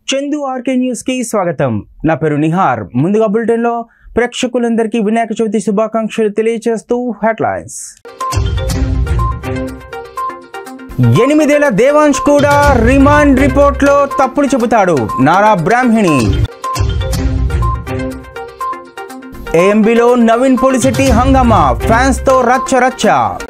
Chandu RK news కి స్వాగతం నా పేరు నిహార్ ముందుగా బులెటిన్ లో ప్రేక్షకులందరికీ వినాయక చవితి శుభాకాంక్షలు తెలియజేస్తూ హెడ్లైన్స్ ఎనిమిదేళ్ల దేవాంశ్ కూడా రిమాండ్ రిపోర్ట్ లో తప్పులు చెబుతాడు నారా బ్రాహ్మిణి ఏఎంబిలో నవీన్ పోలిశెట్టి హంగామా ఫ్యాన్స్ తో రచ్చ రచ్చ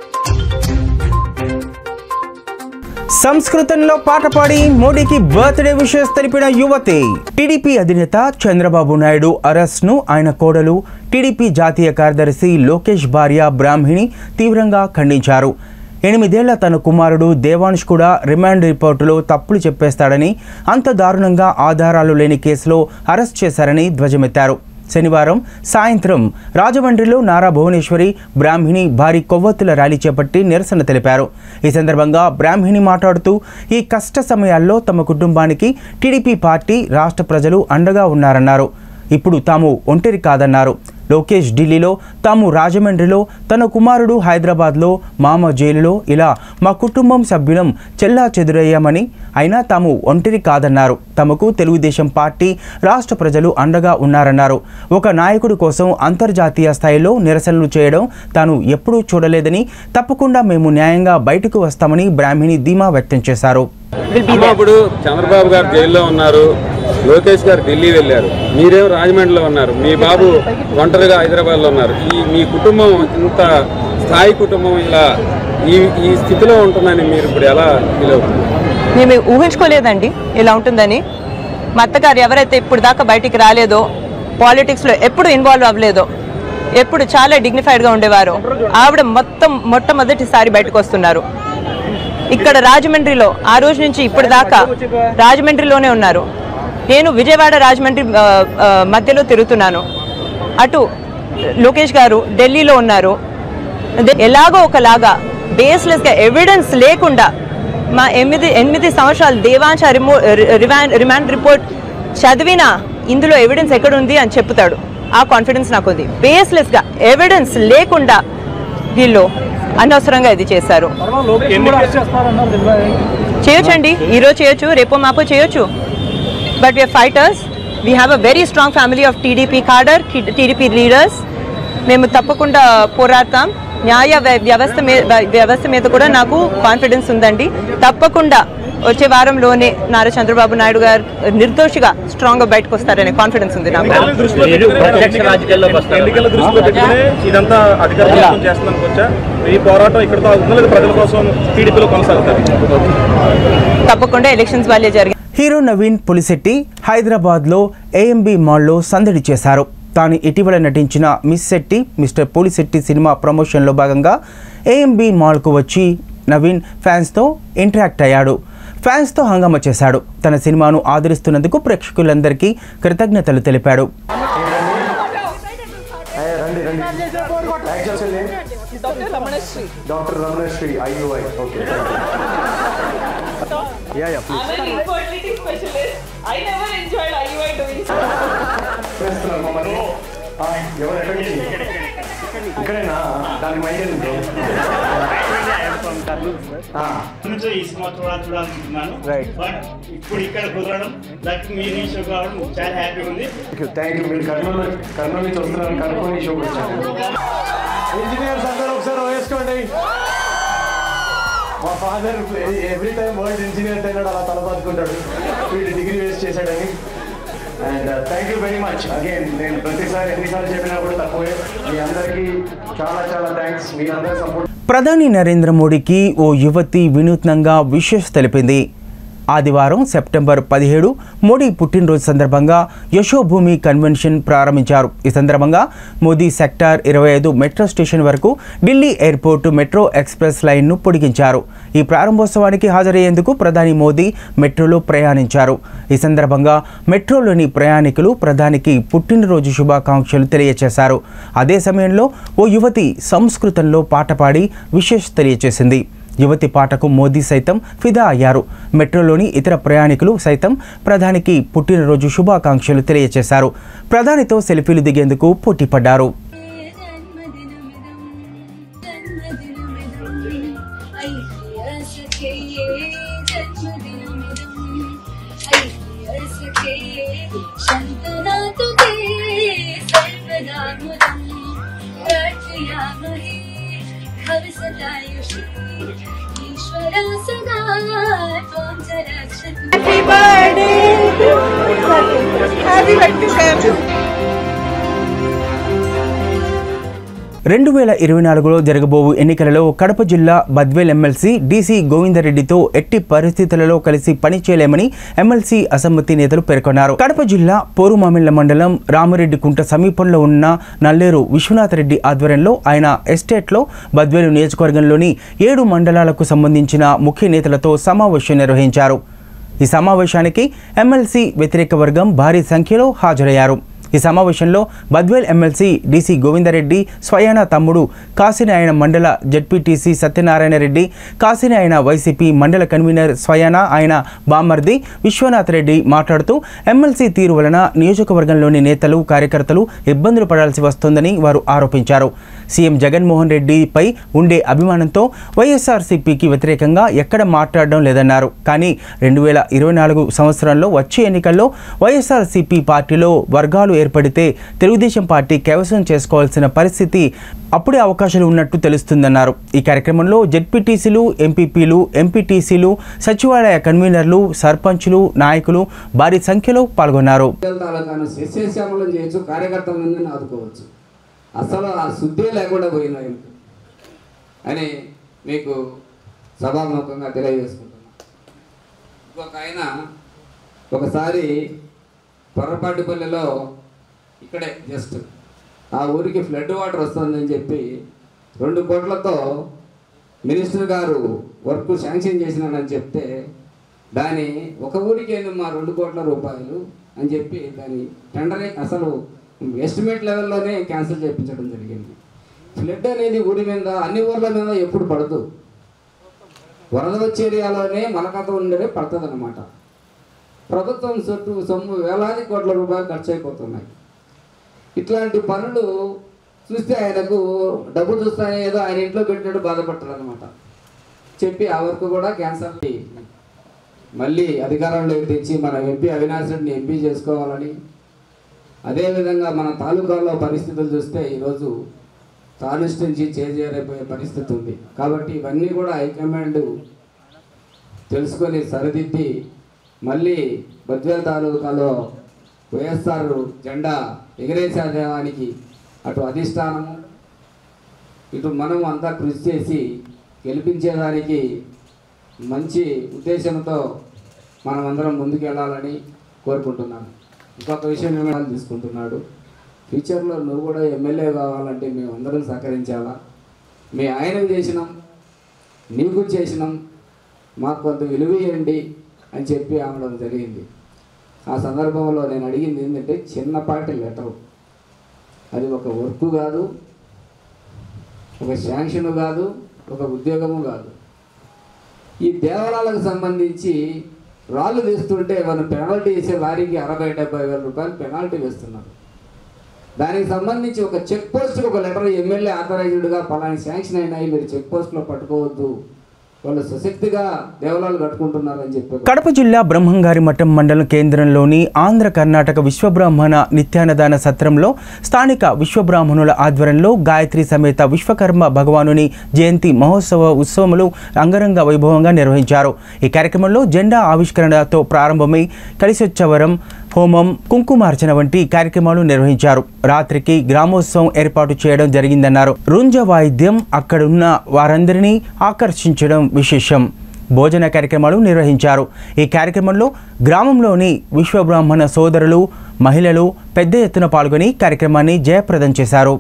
సంస్కృతంలో పాట పాడి మోడీకి బర్త్డే విషెస్ తెలిపిన యువతి టీడీపీ అధినేత చంద్రబాబు నాయుడు అరెస్ట్ ను ఆయన కోడలు టీడీపీ జాతీయ కార్యదర్శి లోకేష్ భార్య బ్రాహ్మిణి తీవ్రంగా ఖండించారు ఎనిమిదేళ్ల తన కుమారుడు దేవాంశ్ కూడా రిమాండ్ రిపోర్టులో తప్పులు చెప్పేస్తాడని అంత దారుణంగా ఆధారాలు లేని కేసులో అరెస్ట్ చేశారని ధ్వజమెత్తారు శనివారం సాయంత్రం రాజమండ్రిలో నారా భువనేశ్వరి బ్రాహ్మిణి భారీ కొవ్వొత్తుల ర్యాలీ చేపట్టి నిరసన తెలిపారు ఈ సందర్భంగా బ్రాహ్మిణి మాట్లాడుతూ ఈ కష్ట సమయాల్లో తమ కుటుంబానికి టీడీపీ పార్టీ రాష్ట్ర ప్రజలు అండగా ఉన్నారన్నారు ఇప్పుడు తాము ఒంటరి కాదన్నారు లోకేష్ ఢిల్లీలో తాము రాజమండ్రిలో తన కుమారుడు హైదరాబాద్లో మామ జైలులో ఇలా మా కుటుంబం సభ్యులం చెల్లా చెదురయ్యామని అయినా తాము ఒంటరి కాదన్నారు తమకు తెలుగుదేశం పార్టీ రాష్ట్ర ప్రజలు అండగా ఉన్నారన్నారు ఒక నాయకుడి కోసం అంతర్జాతీయ స్థాయిలో నిరసనలు చేయడం తాను ఎప్పుడూ చూడలేదని తప్పకుండా మేము న్యాయంగా బయటకు వస్తామని బ్రాహ్మిణి ధీమా వ్యక్తం చేశారు అమ్మ ఇప్పుడు చంద్రబాబు గారు జైల్లో ఉన్నారు లోకేష్ గారు ఢిల్లీ వెళ్ళారు మీరేం రాజమండ్రిలో ఉన్నారు మీ బాబు ఒంటరిగా హైదరాబాద్లో ఉన్నారు ఈ మీ కుటుంబం ఇంత స్థాయి కుటుంబం ఇలా ఈ ఈ స్థితిలో ఉంటుందని మీరు ఇప్పుడు ఎలా ఫీల్ అవుతుంది మేము ఊహించుకోలేదండి ఇలా ఉంటుందని మా అత్తగారు ఎవరైతే ఇప్పుడు దాకా బయటికి రాలేదో పాలిటిక్స్లో ఎప్పుడు ఇన్వాల్వ్ అవ్వలేదో ఎప్పుడు చాలా డిగ్నిఫైడ్గా ఉండేవారు ఆవిడ మొత్తం మొట్టమొదటిసారి బయటకు వస్తున్నారు ఇక్కడ రాజమండ్రిలో ఆ రోజు నుంచి ఇప్పుడు దాకా రాజమండ్రిలోనే ఉన్నారు నేను విజయవాడ రాజమండ్రి ఆ, ఆ, మధ్యలో తిరుగుతున్నాను అటు లోకేష్ గారు ఢిల్లీలో ఉన్నారు అదే ఎలాగో ఒకలాగా బేస్లెస్గా ఎవిడెన్స్ లేకుండా మా ఎనిమిది ఎనిమిది సంవత్సరాలు దేవాంశ రిమో రిమాండ్ రిమాండ్ రిపోర్ట్ చదివినా ఇందులో ఎవిడెన్స్ ఎక్కడుంది అని చెప్తాడు ఆ కాన్ఫిడెన్స్ నాకు ఉంది బేస్లెస్గా ఎవిడెన్స్ లేకుండా వీళ్ళు అనవసరంగా ఇది చేశారు చేయొచ్చండి ఈరోజు చేయొచ్చు రేపో మాపో చేయొచ్చు but we are fighters we have a very strong family of TDP cadre TDP leaders మేము తప్పకుండా పోరాడతాం న్యాయ వ్య- వ్యవస్థ మీద వ్యవస్థ మీద కూడా నాకు కాన్ఫిడెన్స్ ఉందండి తప్పకుండా వచ్చే వారంలోనే నారా చంద్రబాబు నాయుడు గారు నిర్దోషిగా స్ట్రాంగ్గా బయటకు వస్తారనే కాన్ఫిడెన్స్ ఉంది నాకు మీరు ప్రత్యక్ష రాజకీయాల్లోకి వస్తారు ఎన్నికల దృష్టి పెట్టుకుని ఇదంతా అధికార ప్రభుత్వం చేస్తున్నాను వచ్చా ఈ పోరాటం ఇక్కడతో ఉన్నది ప్రజల కోసం టీడీపీలో కొనసాగుతారు తప్పకుండా ఎలక్షన్స్ వాళ్ళే జరిగాయి హీరో నవీన్ పులిశెట్టి హైదరాబాద్లో ఏఎంబి మాల్లో సందడి చేశారు తాను ఇటీవల నటించిన మిస్ శెట్టి మిస్టర్ పులిశెట్టి సినిమా ప్రమోషన్లో భాగంగా ఏఎంబి మాల్కు వచ్చి నవీన్ ఫ్యాన్స్తో ఇంటరాక్ట్ అయ్యాడు ఫ్యాన్స్తో హంగామా చేశాడు తన సినిమాను ఆదరిస్తున్నందుకు ప్రేక్షకులందరికీ కృతజ్ఞతలు తెలిపాడు రండి రండి actually doctor Ramanasri IUI okay ya ya please I'm an infertility specialist. I never enjoyed IUI doing so. చేస్తున్నారు మమ్మల్ని ఆ, ఎవరు ఎక్కడి నుంచి ఇక్కడేనా దానికి మైండ్ బ్రో నుంచి ఈ సినిమా చూడాలి చూడాలనుకుంటున్నాను Right. బట్ ఇప్పుడు ఇక్కడ కుదరడం దట్ మీ షో కావడం చాలా హ్యాపీగా ఉంది థ్యాంక్ యూ మీరు కర్నూలు కర్నూలు నుంచి వస్తున్నారు కనుక్కొని షోకి వచ్చాను ఇంజనీర్స్ అందరూ ఒకసారి వేసుకోండి మా father every time world engineer అయినాడు అలా తలబాదుకుంటాడు వీడు డిగ్రీ వేస్ట్ చేశాడని and thank you very much again నేను ప్రతిసారి ఎన్నిసార్లు చెప్పినా కూడా తక్కువే మీ అందరికీ చాలా చాలా థ్యాంక్స్ మీ అందరి సపోర్ట్ ప్రధాని నరేంద్ర మోడీకి ఓ యువతి వినూత్నంగా విషెస్ తెలిపింది ఆదివారం సెప్టెంబర్ పదిహేడు మోడీ పుట్టినరోజు సందర్భంగా యశోభూమి కన్వెన్షన్ ప్రారంభించారు ఈ సందర్భంగా మోదీ సెక్టార్ ఇరవై ఐదు మెట్రో స్టేషన్ వరకు ఢిల్లీ ఎయిర్పోర్ట్ మెట్రో ఎక్స్ప్రెస్ లైన్ను పొడిగించారు ఈ ప్రారంభోత్సవానికి హాజరయ్యేందుకు ప్రధాని మోదీ మెట్రోలో ప్రయాణించారు ఈ సందర్భంగా మెట్రోలోని ప్రయాణికులు ప్రధానికి పుట్టినరోజు శుభాకాంక్షలు తెలియజేశారు అదే సమయంలో ఓ యువతి సంస్కృతంలో పాట పాడి విశేష తెలియజేసింది యువతి పాటకు మోదీ సైతం ఫిదా అయ్యారు మెట్రోలోని ఇతర ప్రయాణికులు సైతం ప్రధానికి పుట్టినరోజు శుభాకాంక్షలు తెలియజేశారు ప్రధానితో సెల్ఫీలు దిగేందుకు పోటీపడ్డారు జన్మదినమిదం ఐ సఖే జన్మదినమిదం ఐ सके शन्तना तुते सर्वदा मुदम् प्रार्थयामहे भव सदायुषी ईश्वरा सदा त्वां च रक्षतु రెండు వేల ఇరవై నాలుగులో జరగబోవు ఎన్నికలలో కడప జిల్లా బద్వేల్ ఎమ్మెల్సీ డీసీ గోవిందరెడ్డితో ఎట్టి పరిస్థితులలో కలిసి పనిచేయలేమని ఎమ్మెల్సీ అసమ్మతి నేతలు పేర్కొన్నారు కడప జిల్లా పోరుమామిళ్ల మండలం రామిరెడ్డి కుంట సమీపంలో ఉన్న నల్లేరు విశ్వనాథరెడ్డి ఆధ్వర్యంలో ఆయన ఎస్టేట్లో బద్వేలు నియోజకవర్గంలోని ఏడు మండలాలకు సంబంధించిన ముఖ్య నేతలతో సమావేశం నిర్వహించారు ఈ సమావేశానికి ఎమ్మెల్సీ వ్యతిరేక వర్గం భారీ సంఖ్యలో హాజరయ్యారు ఈ సమావేశంలో బద్వేల్ ఎమ్మెల్సీ డీసీ గోవిందరెడ్డి స్వయాన తమ్ముడు కాశీనాయన మండల జడ్పీటీసీ సత్యనారాయణ రెడ్డి కాశీనాయన వైసీపీ మండల కన్వీనర్ స్వయాన ఆయన బామర్ది విశ్వనాథ్ రెడ్డి మాట్లాడుతూ ఎమ్మెల్సీ తీరు వలన నియోజకవర్గంలోని నేతలు కార్యకర్తలు ఇబ్బందులు పడాల్సి వస్తోందని వారు ఆరోపించారు సీఎం జగన్మోహన్ రెడ్డిపై ఉండే అభిమానంతో వైఎస్ఆర్సీపీకి వ్యతిరేకంగా ఎక్కడ మాట్లాడడం లేదన్నారు కానీ రెండు వేల ఇరవై నాలుగు సంవత్సరంలో వచ్చే ఎన్నికల్లో వైఎస్ఆర్సీపీ పార్టీలో వర్గాలు ఏర్పడితే తెలుగుదేశం పార్టీ కైవసం చేసుకోవాల్సిన పరిస్థితి అప్పుడే అవకాశాలు ఉన్నట్టు తెలుస్తుందన్నారు ఈ కార్యక్రమంలో జెడ్పీటీసీలు ఎంపీపీలు ఎంపీటీసీలు సచివాలయ కన్వీనర్లు సర్పంచులు నాయకులు భారీ సంఖ్యలో పాల్గొన్నారు తాలూకాను శస్యశ్యామలం చేయొచ్చు కార్యకర్తల నుండి ఆదుకోవచ్చు అసలు ఆ శుద్ధే లేకుండా పోయినాయి అని మీకు సభాముఖంగా తెలియజేసుకుంటున్నాను ఇంకొక ఆయన ఒకసారి పొర్రపాటిపల్లిలో ఇక్కడే జస్ట్ ఆ ఊరికి ఫ్లడ్ వాటర్ వస్తుందని చెప్పి రెండు కోట్లతో మినిస్టర్ గారు వర్క్ శాంక్షన్ చేసినాడని చెప్తే దాని ఒక ఊరికి ఏంది మా రెండు కోట్ల రూపాయలు అని చెప్పి దాని టెండర్ అసలు ఎస్టిమేట్ లెవెల్లోనే క్యాన్సిల్ చేయించడం జరిగింది ఫ్లడ్ అనేది ఊరి మీద అన్ని ఊర్ల మీద ఎప్పుడు పడదు వరద వచ్చే ఏరియాలోనే మలకత ఉండేది పడుతుంది అనమాట ప్రభుత్వం చుట్టూ సొమ్ము వేలాది కోట్ల రూపాయలు ఖర్చు అయిపోతున్నాయి ఇట్లాంటి పనులు చూస్తే ఆయనకు డబ్బు చూస్తానే ఏదో ఆయన ఇంట్లో పెట్టినట్టు బాధపడతారు అనమాట చెప్పి ఆ వరకు కూడా క్యాన్సర్ మళ్ళీ అధికారంలోకి తెచ్చి మన ఎంపీ అవినాష్ రెడ్డిని ఎంపీ చేసుకోవాలని అదేవిధంగా మన తాలూకాలో పరిస్థితులు చూస్తే ఈరోజు కాన్స్టిట్యున్సీ చేజేరైపోయే పరిస్థితి ఉంది కాబట్టి ఇవన్నీ కూడా హైకమాండ్ తెలుసుకొని సరిదిద్ది మళ్ళీ బద్వేల్ తాలూకాలో వైఎస్ఆర్ జెండా ఎగిరేసేదానికి అటు అధిష్టానము ఇటు మనం అంతా కృషి చేసి గెలిపించేదానికి మంచి ఉద్దేశంతో మనం అందరం ముందుకు వెళ్ళాలని కోరుకుంటున్నాను ఇంకొక విషయం ఏమైనా తీసుకుంటున్నాడు ఫ్యూచర్లో నువ్వు కూడా ఎమ్మెల్యే కావాలంటే మేము అందరం సహకరించాలా మీ ఆయనకు చేసినాం నీకు చేసినాం మాకు కొంత విలువ ఇవ్వండి అని చెప్పి అనడం జరిగింది ఆ సందర్భంలో నేను అడిగింది ఏంటంటే చిన్నపాటి లెటరు అది ఒక వర్క్ కాదు ఒక శాంక్షన్ కాదు ఒక ఉద్యోగము కాదు ఈ దేవాలయాలకు సంబంధించి రాళ్ళు తీస్తుంటే వాళ్ళు పెనాల్టీ వేసే లారీకి అరవై డెబ్బై వేల రూపాయలు పెనాల్టీ వేస్తున్నారు దానికి సంబంధించి ఒక చెక్ పోస్ట్కి ఒక లెటర్ ఎమ్మెల్యే ఆథరైజ్డ్గా పలాని శాంక్షన్ అయినాయి మీరు చెక్ పోస్ట్లో పట్టుకోవద్దు వాళ్ళు సశక్తిగా దేవాలయాలు కట్టుకుంటున్నారని చెప్పి కడప జిల్లా బ్రహ్మంగారి మఠం మండలం కేంద్రంలోని ఆంధ్ర కర్ణాటక విశ్వబ్రాహ్మణ నిత్యాన్నదాన సత్రంలో స్థానిక విశ్వబ్రాహ్మణుల ఆధ్వర్యంలో గాయత్రి సమేత విశ్వకర్మ భగవానుని జయంతి మహోత్సవ ఉత్సవములు అంగరంగ వైభవంగా నిర్వహించారు ఈ కార్యక్రమంలో జెండా ఆవిష్కరణతో ప్రారంభమై కలిసొచ్చవరం హోమం కుంకుమార్చన వంటి కార్యక్రమాలు నిర్వహించారు రాత్రికి గ్రామోత్సవం ఏర్పాటు చేయడం జరిగిందన్నారు రుంజ వాయిద్యం అక్కడున్న వారందరినీ ఆకర్షించడం విశేషం భోజన కార్యక్రమాలు నిర్వహించారు ఈ కార్యక్రమంలో గ్రామంలోని విశ్వబ్రాహ్మణ సోదరులు మహిళలు పెద్ద ఎత్తున పాల్గొని కార్యక్రమాన్ని జయప్రదం చేశారు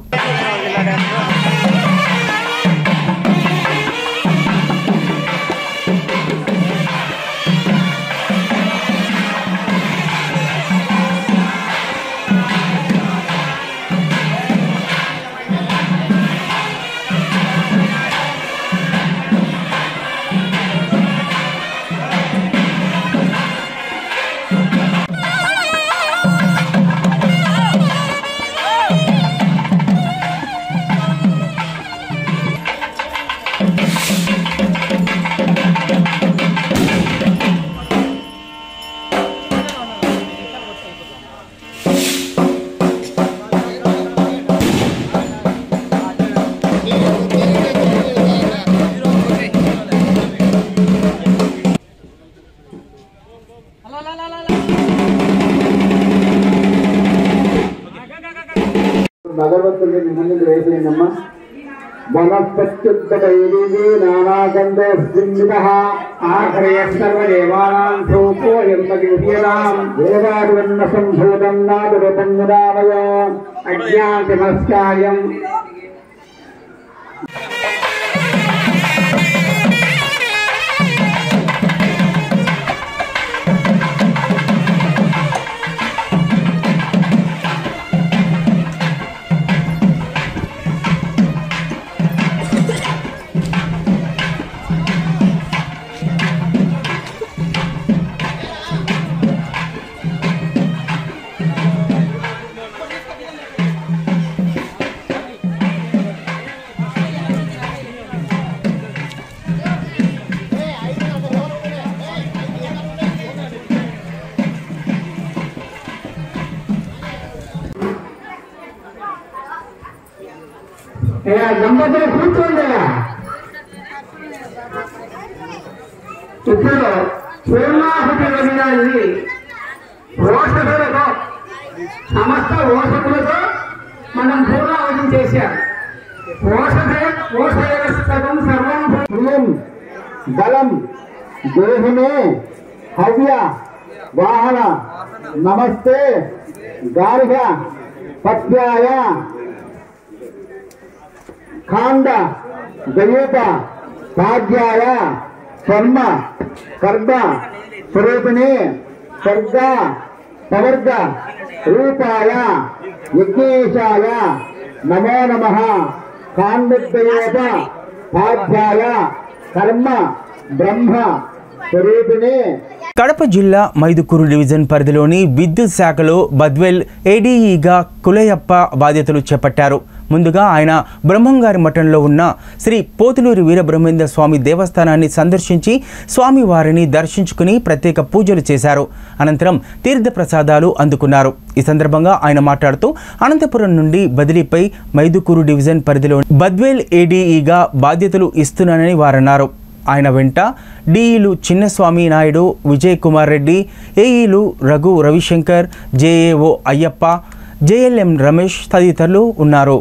అగరబత్తులు మీ ముందు వేసేయండమ్మా వనస్పత్యుద్ధైదేవి నానాగంధోస్మిత ఆఖరే సర్వదేవానాం సోపోయం తగిర్యనాం దేవాదివన్న సంభూతం నాదురూపం ముదామయ అజ్ఞాతిమస్కాయం దంపతులు కూర్చోండి ఇప్పుడు పూర్ణాహుతి వదిలాలి ఓషకులతో సమస్త ఓషకులతో మనం పూర్ణాహుతి చేశాం ఓషధ ఓషయస్తవం సర్వం ప్రియం బలం దేహిమే హవ్య వాహన నమస్తే గార్హ పత్యాయ ఖాండ గయూత పాద్యాయ స్వర్మ కర్మ స్వరూపిణి స్వర్గ ప్రవర్గ రూపాయ యజ్ఞేశాయ నమో నమ కాండద్వయోత పాధ్యాయ కర్మ బ్రహ్మ స్వరూపిణి కడప జిల్లా మైదుకూరు డివిజన్ పరిధిలోని విద్యుత్ శాఖలో బద్వెల్ ఏడీఈగా కులయప్ప బాధ్యతలు చేపట్టారు ముందుగా ఆయన బ్రహ్మంగారి మఠంలో ఉన్న శ్రీ పోతులూరి వీరబ్రహ్మేంద్ర స్వామి దేవస్థానాన్ని సందర్శించి స్వామివారిని దర్శించుకుని ప్రత్యేక పూజలు చేశారు అనంతరం తీర్థ ప్రసాదాలు అందుకున్నారు ఈ సందర్భంగా ఆయన మాట్లాడుతూ అనంతపురం నుండి బదిలీపై మైదుకూరు డివిజన్ పరిధిలో బద్వేల్ ఏడీఈగా బాధ్యతలు ఇస్తున్నానని వారన్నారు ఆయన వెంట డిఈలు చిన్నస్వామి నాయుడు విజయ్ కుమార్ రెడ్డి ఏఈలు రఘు రవిశంకర్ జేఏఓ అయ్యప్ప జేఎల్ఎం రమేష్ తదితరులు ఉన్నారు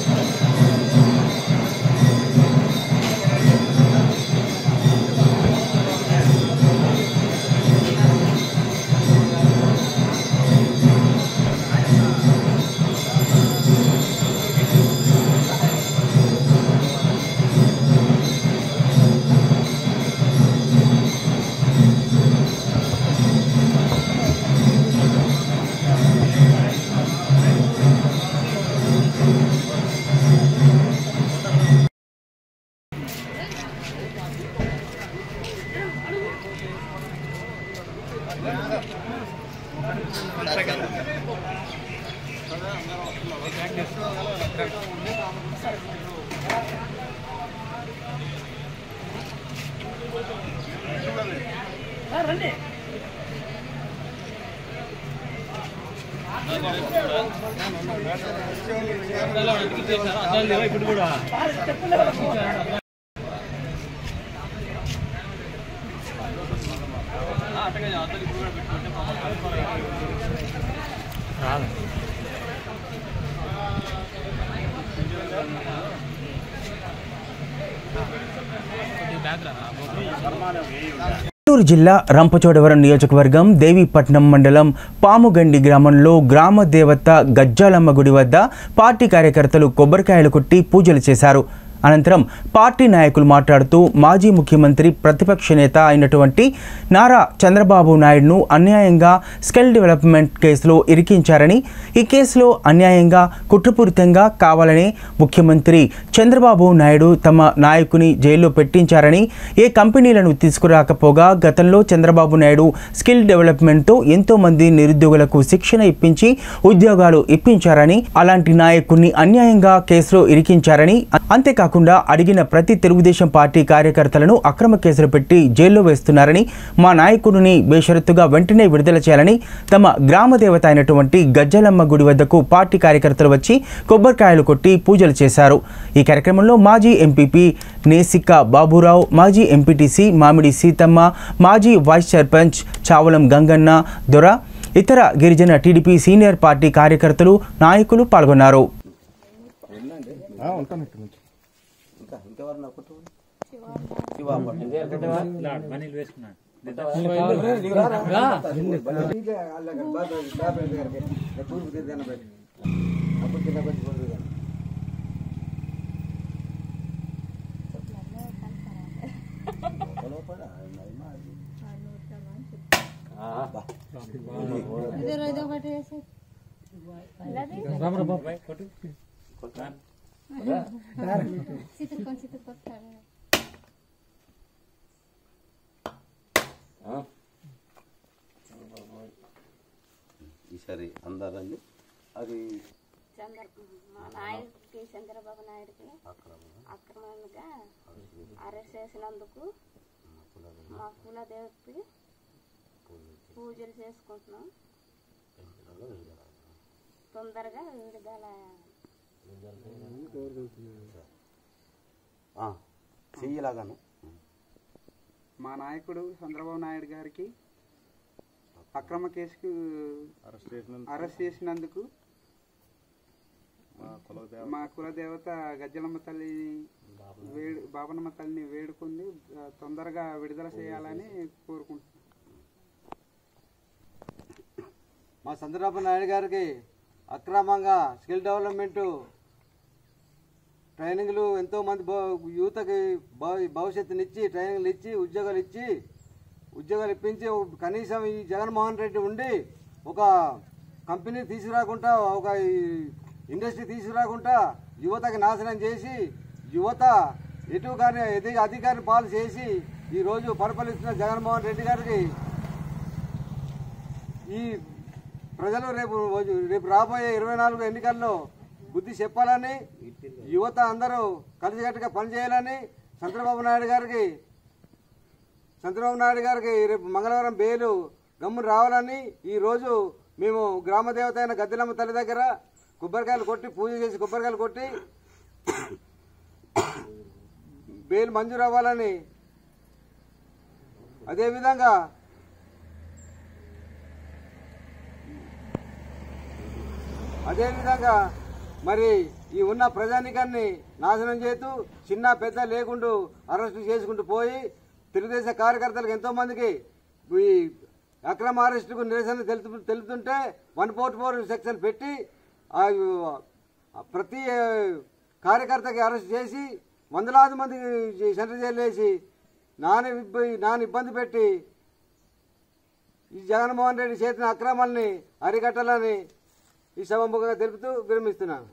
గుంటూరు జిల్లా రంపచోడవరం నియోజకవర్గం దేవీపట్నం మండలం పాముగండి గ్రామంలో గ్రామ దేవత గజ్జాలమ్మ గుడి వద్ద పార్టీ కార్యకర్తలు కొబ్బరికాయలు కొట్టి పూజలు చేశారు అనంతరం పార్టీ నాయకులు మాట్లాడుతూ మాజీ ముఖ్యమంత్రి ప్రతిపక్ష నేత అయినటువంటి నారా చంద్రబాబు నాయుడును అన్యాయంగా స్కిల్ డెవలప్మెంట్ కేసులో ఇరికించారని ఈ కేసులో అన్యాయంగా కుట్రపూరితంగా కావాలని ముఖ్యమంత్రి చంద్రబాబు నాయుడు తమ నాయకుని జైల్లో పెట్టించారని ఏ కంపెనీలను తీసుకురాకపోగా గతంలో చంద్రబాబు నాయుడు స్కిల్ డెవలప్మెంట్తో ఎంతో మంది నిరుద్యోగులకు శిక్షణ ఇప్పించి ఉద్యోగాలు ఇప్పించారని అలాంటి నాయకుడిని అన్యాయంగా కేసులో ఇరికించారని అంతేకాకుండా అడిగిన ప్రతి తెలుగుదేశం పార్టీ కార్యకర్తలను అక్రమ కేసులు పెట్టి జైల్లో వేస్తున్నారని మా నాయకుడిని బేషరతుగా వెంటనే విడుదల చేయాలని తమ గ్రామ దేవత అయినటువంటి గజ్జలమ్మ గుడి వద్దకు పార్టీ కార్యకర్తలు వచ్చి కొబ్బరికాయలు కొట్టి పూజలు చేశారు ఈ కార్యక్రమంలో మాజీ ఎంపీపీ నేసిక బాబురావు మాజీ ఎంపీటీసీ మామిడి సీతమ్మ మాజీ వైస్ సర్పంచ్ చావలం గంగన్న దొర ఇతర గిరిజన టీడీపీ సీనియర్ పార్టీ కార్యకర్తలు నాయకులు పాల్గొన్నారు ఉంటాను ఇక్కడ నుంచి ఇంకా ఇంకెవరు నవ్వుకుంటూ మనీలు వేసుకున్నాడు తూర్పు తిరిగిన బయట అప్పుడు కింద కొంచెం కొంచెం ఈసారి అందరండి అది చంద్ర మా నాయుడికి చంద్రబాబు నాయుడికి అక్రమంగా అరెస్ట్ చేసినందుకు మా కులదేవికి పూజలు చేసుకుంటున్నాం తొందరగా విడుదల చెయ్యలాగాను మా నాయకుడు చంద్రబాబు నాయుడు గారికి అక్రమ కేసుకు అరెస్ట్ చేసినందుకు మా కులదేవత గజ్జలమ్మ తల్లి వేడు బాబనమ్మ తల్లిని వేడుకుంది ఆ, తొందరగా విడుదల చేయాలని కోరుకుంటున్నాం మా చంద్రబాబు నాయుడు గారికి అక్రమంగా స్కిల్ డెవలప్మెంట్ ట్రైనింగ్లు ఎంతోమంది భవ- యువతకి భవ- భవిష్యత్తునిచ్చి ట్రైనింగ్లు ఇచ్చి ఉద్యోగాలు ఇచ్చి ఉద్యోగాలు ఇప్పించి ఒక- కనీసం ఈ జగన్మోహన్ రెడ్డి ఉండి ఒక కంపెనీ తీసుకురాకుండా ఒక ఈ ఇండస్ట్రీ తీసుకురాకుండా యువతకి నాశనం చేసి యువత ఎటు కానీ ఎది అధికారి పాలు చేసి ఈరోజు పరిపాలిస్తున్న జగన్మోహన్ రెడ్డి గారికి ఈ ప్రజలు రేపు రేపు రాబోయే ఇరవై నాలుగు ఎన్నికల్లో బుద్ధి చెప్పాలని యువత అందరూ కలిసికట్టుగా పనిచేయాలని చంద్రబాబు నాయుడు గారికి చంద్రబాబు నాయుడు గారికి రేపు మంగళవారం బేలు గమ్మున రావాలని ఈ రోజు మేము గ్రామ దేవత అయిన గద్దెలమ్మ తల్లి దగ్గర కొబ్బరికాయలు కొట్టి పూజ చేసి కొబ్బరికాయలు కొట్టి బెయిల్ మంజూరు అవ్వాలని అదేవిధంగా అదేవిధంగా మరి ఈ ఉన్న ప్రజానికాన్ని నాశనం చేస్తూ చిన్న పెద్ద లేకుండా అరెస్టు చేసుకుంటూ పోయి తెలుగుదేశం కార్యకర్తలకు ఎంతో మందికి ఈ అక్రమ అరెస్టుకు నిరసన తెలుపు తెలుపుతుంటే వన్ ఫోర్ ఫోర్ సెక్షన్ పెట్టి ఆ ప్రతి ఆ, కార్యకర్తకి అరెస్ట్ చేసి వందలాది మందికి సెంటర్ జైలు వేసి నాని ఇబ్బ- నాని ఇబ్బంది పెట్టి ఈ జగన్మోహన్ రెడ్డి చేసిన అక్రమాల్ని అరికట్టాలని ఈ సభముఖంగా తెలుపుతూ విరమిస్తున్నాను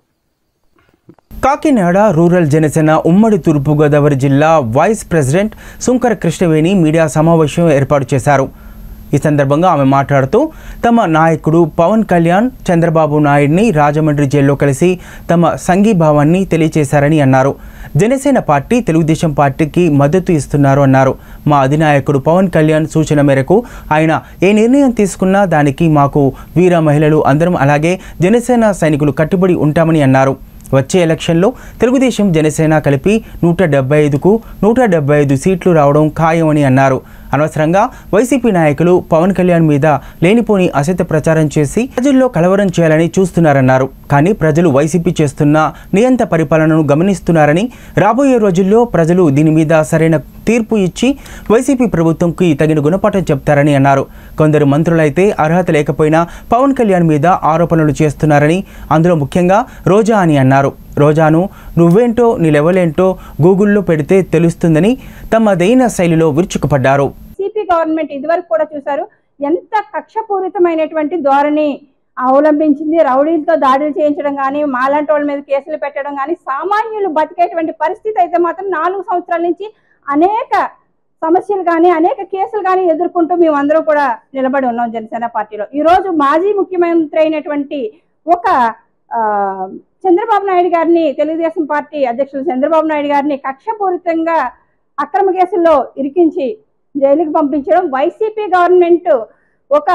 కాకినాడ రూరల్ జనసేన ఉమ్మడి తూర్పుగోదావరి జిల్లా vice president Sunkara Krishnaveni media సమావేశం ఏర్పాటు చేశారు ఈ సందర్భంగా ఆమె మాట్లాడుతూ తమ నాయకుడు పవన్ కళ్యాణ్ చంద్రబాబు నాయుడిని రాజమండ్రి జైల్లో కలిసి తమ సంఘీభావాన్ని తెలియజేశారని అన్నారు జనసేన పార్టీ తెలుగుదేశం పార్టీకి మద్దతు ఇస్తున్నారు అన్నారు మా అధినాయకుడు పవన్ కళ్యాణ్ సూచన మేరకు ఆయన ఏ నిర్ణయం తీసుకున్నా దానికి మాకు వీర మహిళలు అందరం అలాగే జనసేన సైనికులు కట్టుబడి ఉంటామని అన్నారు వచ్చే ఎలక్షన్లో తెలుగుదేశం జనసేన కలిపి నూట డెబ్బై ఐదుకు నూట డెబ్బై ఐదు సీట్లు రావడం ఖాయమని అన్నారు అనవసరంగా వైసీపీ నాయకులు పవన్ కళ్యాణ్ మీద లేనిపోని అసత్య ప్రచారం చేసి ప్రజల్లో కలవరం చేయాలని చూస్తున్నారన్నారు కానీ ప్రజలు వైసీపీ చేస్తున్న నియంత పరిపాలనను గమనిస్తున్నారని రాబోయే రోజుల్లో ప్రజలు దీని మీద సరైన తీర్పు ఇచ్చి వైసీపీ ప్రభుత్వంకి తగిన గుణపాఠం చెప్తారని అన్నారు కొందరు మంత్రులైతే అర్హత లేకపోయినా పవన్ కళ్యాణ్ మీద ఆరోపణలు చేస్తున్నారని అందులో ముఖ్యంగా రోజా అని అన్నారు రోజాను నువ్వేంటో నీ లెవెలేంటో గూగుల్లో పెడితే తెలుస్తుందని తమదైన శైలిలో విరుచుకుపడ్డారు సిపి గవర్నమెంట్ ఇదివరకు కూడా చూశారు ఎంత కక్షపూరితమైనటువంటి ధోరణి అవలంబించింది రౌడీలతో దాడులు చేయించడం కానీ మాలాంటి వాళ్ళ మీద కేసులు పెట్టడం కానీ సామాన్యులు బతికేటువంటి పరిస్థితి అయితే మాత్రం నాలుగు సంవత్సరాల నుంచి అనేక సమస్యలు కానీ అనేక కేసులు కానీ ఎదుర్కొంటూ మేమందరం కూడా నిలబడి ఉన్నాం జనసేన పార్టీలో ఈ రోజు మాజీ ముఖ్యమంత్రి అయినటువంటి ఒక ఆ, చంద్రబాబు నాయుడు గారిని తెలుగుదేశం పార్టీ అధ్యక్షులు చంద్రబాబు నాయుడు గారిని కక్షపూరితంగా అక్రమ కేసుల్లో ఇరికించి జైలుకి పంపించడం వైసీపీ గవర్నమెంట్ ఒక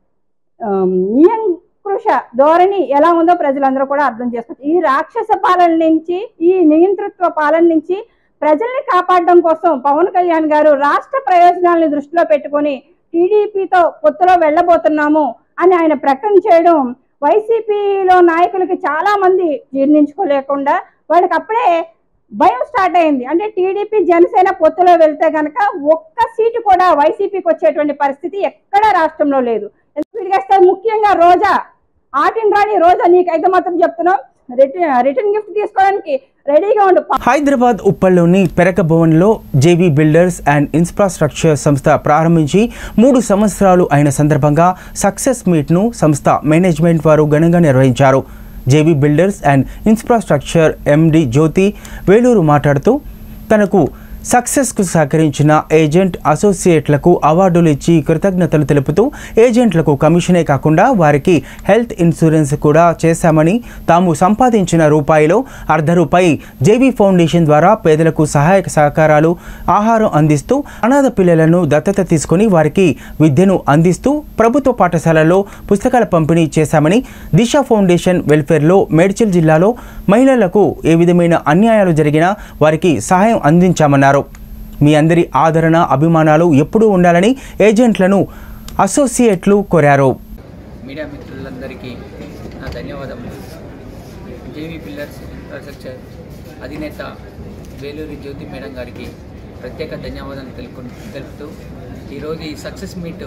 ఆమ్, నియంకృష ధోరణి ఎలా ఉందో ప్రజలందరూ కూడా అర్థం చేసుకోవచ్చు ఈ రాక్షస పాలన నుంచి ఈ నియంతృత్వ పాలన నుంచి ప్రజల్ని కాపాడడం కోసం పవన్ కళ్యాణ్ గారు రాష్ట్ర ప్రయోజనాలను దృష్టిలో పెట్టుకొని టీడీపీతో పొత్తులో వెళ్ళబోతున్నాము అని ఆయన ప్రకటన చేయడం వైసీపీలో నాయకులకి చాలా మంది జీర్ణించుకోలేకుండా వాళ్ళకి అప్పుడే భయం స్టార్ట్ అయింది అంటే టీడీపీ జనసేన పొత్తులో వెళ్తే కనుక ఒక్క సీటు కూడా వైసీపీకి వచ్చేటువంటి పరిస్థితి ఎక్కడా రాష్ట్రంలో లేదు ఎందుకు ముఖ్యంగా రోజా ఆటిన్ రాణి రోజా నీకైతే మాత్రం చెప్తున్నాం రిటర్న్ రిటర్న్ గిఫ్ట్ తీసుకోవడానికి రెడీగా ఉండు హైదరాబాద్ ఉప్పల్లోని పెరక భవన్లో జేవీ బిల్డర్స్ అండ్ ఇన్ఫ్రాస్ట్రక్చర్ సంస్థ ప్రారంభించి మూడు సంవత్సరాలు అయిన సందర్భంగా సక్సెస్ మీట్ను సంస్థ మేనేజ్మెంట్ వారు ఘనంగా నిర్వహించారు JV builders and infrastructure MD Jyothi Veluru మాట్లాడుతూ తనకు సక్సెస్కు సహకరించిన ఏజెంట్ అసోసియేట్లకు అవార్డులు ఇచ్చి కృతజ్ఞతలు తెలుపుతూ ఏజెంట్లకు కమిషనే కాకుండా వారికి హెల్త్ ఇన్సూరెన్స్ కూడా చేశామని తాము సంపాదించిన రూపాయిలో అర్ధ రూపాయి జేవీ ఫౌండేషన్ ద్వారా పేదలకు సహాయక సహకారాలు ఆహారం అందిస్తూ అనాథ పిల్లలను దత్తత తీసుకుని వారికి విద్యను అందిస్తూ ప్రభుత్వ పాఠశాలల్లో పుస్తకాల పంపిణీ చేశామని దిశ ఫౌండేషన్ వెల్ఫేర్లో మేడ్చల్ జిల్లాలో మహిళలకు ఏ విధమైన అన్యాయాలు జరిగినా వారికి సహాయం అందించామన్నారు మీ అందరి ఆదరణ అభిమానాలు ఎప్పుడూ ఉండాలని ఏజెంట్లను అసోసియేట్లు కోరారు మీడియా మిత్రులందరికీ నా ధన్యవాదములు జేవీ పిల్లర్స్ ఇన్ఫ్రాస్ట్రక్చర్ అధినేత వేలూరి జ్యోతి మేడం గారికి ప్రత్యేక ధన్యవాదాలు తెలుపు తెలుపుతూ ఈరోజు ఈ సక్సెస్ మీట్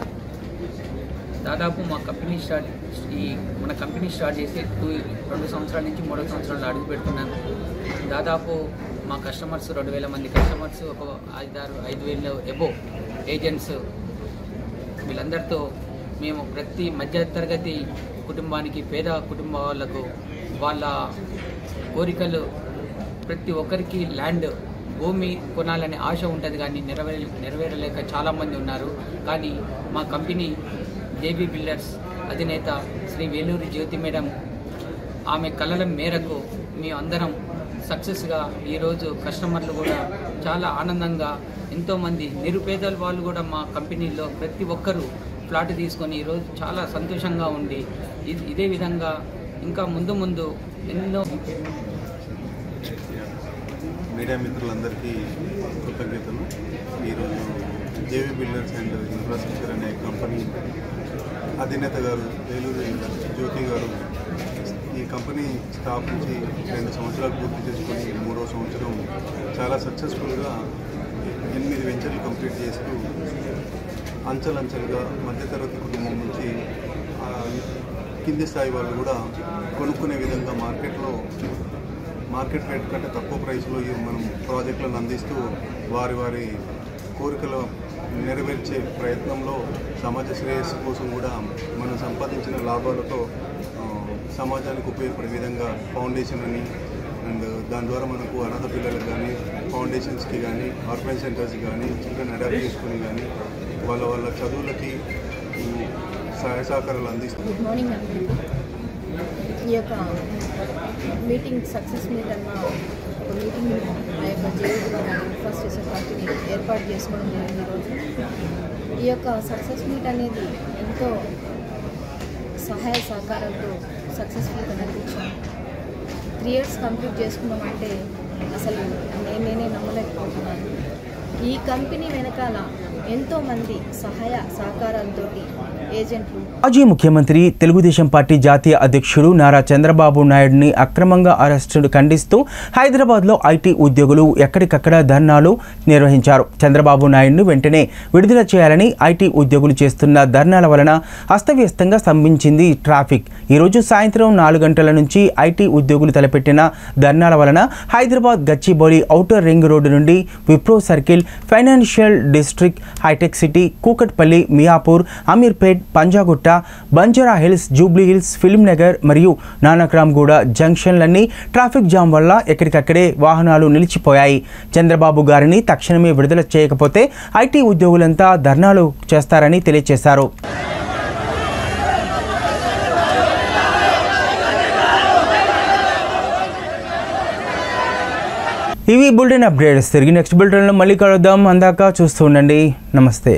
దాదాపు మా కంపెనీ స్టార్ట్ ఈ మన కంపెనీ స్టార్ట్ చేసి టూ రెండు సంవత్సరాల నుంచి మూడో సంవత్సరాలు అడుగు పెడుతున్నాను దాదాపు మా కస్టమర్స్ రెండు వేల మంది కస్టమర్స్ ఒక ఐదారు ఐదు వేల ఎబో ఏజెంట్స్ వీళ్ళందరితో మేము ప్రతి మధ్యతరగతి కుటుంబానికి పేద కుటుంబ వాళ్ళకు వాళ్ళ కోరికలు ప్రతి ఒక్కరికి ల్యాండ్ భూమి కొనాలనే ఆశ ఉంటుంది కానీ నెరవేర నెరవేరలేక చాలామంది ఉన్నారు కానీ మా కంపెనీ జేబీ బిల్డర్స్ అధినేత శ్రీ వేలూరి జ్యోతి మేడం ఆమె కళల మేరకు మేము అందరం సక్సెస్గా ఈరోజు కస్టమర్లు కూడా చాలా ఆనందంగా ఎంతోమంది నిరుపేదల వాళ్ళు కూడా మా కంపెనీలో ప్రతి ఒక్కరూ ఫ్లాట్ తీసుకొని ఈరోజు చాలా సంతోషంగా ఉండి ఇ- ఇదే విధంగా ఇంకా ముందు ముందు ఎన్నో మీడియా మిత్రులందరికీ కృతజ్ఞతలు ఈరోజు జేవీ బిల్డర్స్ అండ్ ఇన్ఫ్రాస్ట్రక్చర్ అనే కంపెనీ అధినేత గారు వేలూరు జ్యోతి గారు ఈ కంపెనీ స్థాపించి రెండు సంవత్సరాలు పూర్తి చేసుకొని మూడో సంవత్సరం చాలా సక్సెస్ఫుల్గా ఎనిమిది వెంచర్లు కంప్లీట్ చేస్తూ అంచెలంచెలుగా మధ్యతరగతి కుటుంబం నుంచి ఆ, కింది స్థాయి వాళ్ళు కూడా కొనుక్కునే విధంగా మార్కెట్లో మార్కెట్ రేట్ కంటే తక్కువ ప్రైస్లో ఈ మనం ప్రాజెక్టులను అందిస్తూ వారి వారి కోరికలు నెరవేర్చే ప్రయత్నంలో సమాజ శ్రేయస్సు కోసం కూడా మనం సంపాదించిన లాభాలతో ఆ, సమాజానికి ఉపయోగపడే విధంగా ఫౌండేషన్ అని అండ్ దాని ద్వారా మనకు అనాథ పిల్లలకు కానీ ఫౌండేషన్స్కి కానీ ఆర్ఫైన్ సెంటర్స్ కానీ చిల్డ్రన్ అడాప్ట్ చేసుకుని కానీ వాళ్ళ వాళ్ళ చదువులకి ఈ సహాయ సహకారాలు అందిస్తూ గుడ్ మార్నింగ్ అందరికీ ఈ యొక్క మీటింగ్ సక్సెస్ మీట్ అన్న ఒక మీటింగ్ మా యొక్క జేఏబీ ఇన్ఫ్రాస్ట్రక్చర్ కంపెనీ ఏర్పాటు చేసుకోవడం జరిగింది ఈరోజు ఈ యొక్క సక్సెస్ మీట్ అనేది ఎంతో సహాయ సహకారాలతో సక్సెస్ఫుల్గా నడిపించాం త్రీ ఇయర్స్ కంప్లీట్ చేసుకున్నామంటే అసలు నేను నేనే నమ్మలేకపోతున్నాను ఈ కంపెనీ వెనకాల ఎంతోమంది సహాయ సహకారాలతోటి ఏజెంట్లు మాజీ ముఖ్యమంత్రి తెలుగుదేశం పార్టీ జాతీయ అధ్యక్షుడు నారా చంద్రబాబు నాయుడిని అక్రమంగా అరెస్టు ఖండిస్తూ హైదరాబాద్లో ఐటీ ఉద్యోగులు ఎక్కడికక్కడ ధర్నాలు నిర్వహించారు చంద్రబాబు నాయుడును వెంటనే విడుదల చేయాలని ఐటీ ఉద్యోగులు చేస్తున్న ధర్నాల వలన అస్తవ్యస్తంగా స్తంభించింది ట్రాఫిక్ ఈరోజు సాయంత్రం నాలుగు గంటల నుంచి ఐటీ ఉద్యోగులు తలపెట్టిన ధర్నాల వలన Hyderabad Gachibowli outer ring road నుండి విప్రో సర్కిల్ ఫైనాన్షియల్ డిస్ట్రిక్ట్ హైటెక్ city Kukatpally Miyapur Ameerpet Panjagutta Banjara hills Jubilee hills film Nagar మరియు నానక్రామ్గూడ జంక్షన్లన్నీ ట్రాఫిక్ జామ్ వల్ల ఎక్కడికక్కడే వాహనాలు నిలిచిపోయాయి చంద్రబాబు గారిని తక్షణమే విడుదల చేయకపోతే ఐటీ ఉద్యోగులంతా ధర్నాలు చేస్తారని తెలియజేశారు ఇవి బులెటిన్ అప్డేట్స్ తిరిగి నెక్స్ట్ బులెటిన్లో మళ్ళీ కలుద్దాం అందాక చూస్తూ ఉండండి నమస్తే